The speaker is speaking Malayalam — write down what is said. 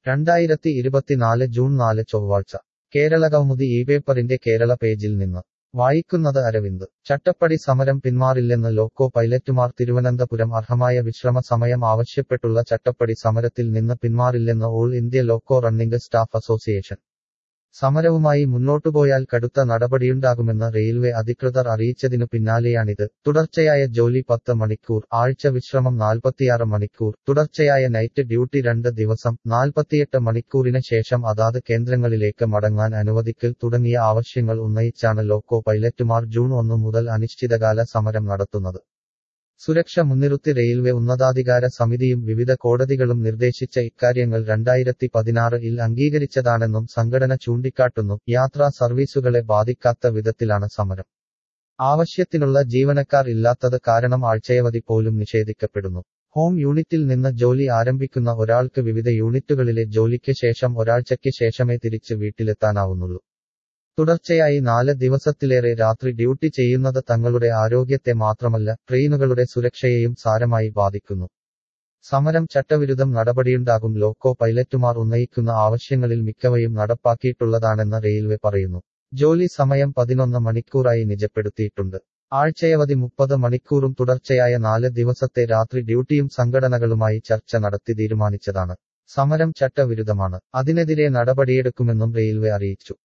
രണ്ടായിരത്തി ഇരുപത്തിനാല് ജൂൺ നാല് ചൊവ്വാഴ്ച കേരളകൗമുദി ഈ പേപ്പറിന്റെ കേരള പേജിൽ നിന്ന് വായിക്കുന്നത് അരവിന്ദ് ചട്ടപ്പടി സമരം പിന്മാറില്ലെന്ന് ലോക്കോ പൈലറ്റുമാർ തിരുവനന്തപുരം അർഹമായ വിശ്രമ സമയം ആവശ്യപ്പെട്ടുള്ള ചട്ടപ്പടി സമരത്തിൽ നിന്ന് പിന്മാറില്ലെന്ന് all India loco running staff association സമരവുമായി മുന്നോട്ടുപോയാൽ കടുത്ത നടപടിയുണ്ടാകുമെന്ന് റെയിൽവേ അധികൃതർ അറിയിച്ചതിനു പിന്നാലെയാണിത് തുടർച്ചയായ ജോലി പത്ത് മണിക്കൂർ ആഴ്ച വിശ്രമം നാൽപ്പത്തിയാറ് മണിക്കൂർ തുടർച്ചയായ നൈറ്റ് ഡ്യൂട്ടി രണ്ട് ദിവസം നാൽപ്പത്തിയെട്ട് മണിക്കൂറിന് ശേഷം അതാത് കേന്ദ്രങ്ങളിലേക്ക് മടങ്ങാൻ അനുവദിക്കൽ തുടങ്ങിയ ആവശ്യങ്ങൾ ഉന്നയിച്ചാണ് ലോക്കോ പൈലറ്റുമാർ ജൂൺ ഒന്ന് മുതൽ അനിശ്ചിതകാല സമരം നടത്തുന്നത് സുരക്ഷ മുൻനിർത്തി റെയിൽവേ ഉന്നതാധികാര സമിതിയും വിവിധ കോടതികളും നിർദ്ദേശിച്ച ഇക്കാര്യങ്ങൾ രണ്ടായിരത്തി പതിനാറിൽ അംഗീകരിച്ചതാണെന്നും സംഘടന ചൂണ്ടിക്കാട്ടുന്നു യാത്രാ സർവീസുകളെ ബാധിക്കാത്ത വിധത്തിലാണ് സമരം ആവശ്യത്തിനുള്ള ജീവനക്കാർ ഇല്ലാത്തത് കാരണം ആഴ്ചയവധി പോലും നിഷേധിക്കപ്പെടുന്നു ഹോം യൂണിറ്റിൽ നിന്ന് ജോലി ആരംഭിക്കുന്ന ഒരാൾക്ക് വിവിധ യൂണിറ്റുകളിലെ ജോലിക്ക് ശേഷം ഒരാഴ്ചയ്ക്ക് ശേഷമേ തിരിച്ച് വീട്ടിലെത്താനാവുന്നുള്ളൂ തുടർച്ചയായി നാല് ദിവസത്തിലേറെ രാത്രി ഡ്യൂട്ടി ചെയ്യുന്നത് തങ്ങളുടെ ആരോഗ്യത്തെ മാത്രമല്ല ട്രെയിനുകളുടെ സുരക്ഷയെയും സാരമായി ബാധിക്കുന്നു സമരം ചട്ടവിരുദ്ധം നടപടിയുണ്ടാകും ലോക്കോ പൈലറ്റുമാർ ഉന്നയിക്കുന്ന ആവശ്യങ്ങളിൽ മിക്കവയും നടപ്പാക്കിയിട്ടുള്ളതാണെന്ന് റെയിൽവേ പറയുന്നു ജോലി സമയം പതിനൊന്ന് മണിക്കൂറായി നിജപ്പെടുത്തിയിട്ടുണ്ട് ആഴ്ചയവധി മുപ്പത് മണിക്കൂറും തുടർച്ചയായ നാല് ദിവസത്തെ രാത്രി ഡ്യൂട്ടിയും സംഘടനകളുമായി ചർച്ച നടത്തി തീരുമാനിച്ചതാണ് സമരം ചട്ടവിരുദ്ധമാണ് അതിനെതിരെ നടപടിയെടുക്കുമെന്നും റെയിൽവേ അറിയിച്ചു